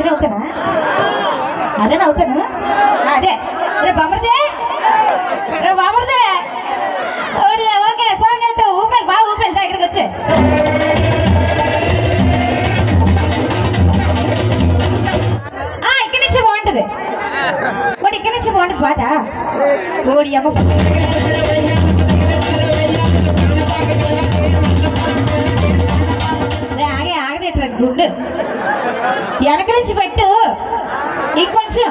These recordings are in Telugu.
అదే అవుతానా అదే అవుతాను అదే రే బామర్దే రే బామర్దే ఓడి ఓకే సాంగ్ అంటే ఊపాను బాగా ఊపాను దా ఇక్కడికి వచ్చే ఆ ఇక్కడి నుంచి బాగుంటది ఓడి ఇక్కడి నుంచి బాగుంటది పాట ఓడి అమ్మ రే, ఆగే ఆగదేట్రా గుండు వెనక నుంచి పెట్టు ఇంకొంచెం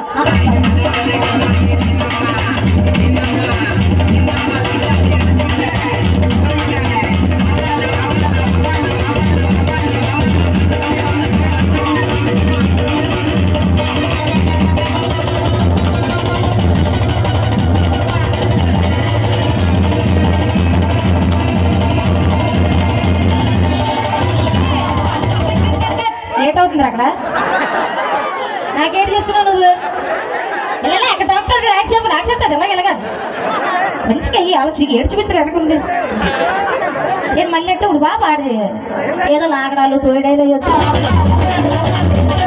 లేట్ అవుతుంది అక్కడ నాకేంటి చెప్తున్నావు నువ్వు ఇలా అక్కడ డాక్టర్ నాకు చెప్పు నాకు చెప్తాడు ఎలాగ ఎలాగ మంచిగా అయ్యి ఆలోచించి ఏడ్చిపోతారు ఎడకుండి నేను మళ్ళీ అంటే ఇప్పుడు బాగా పాడు ఏదో లాగడాలు తోయడాలు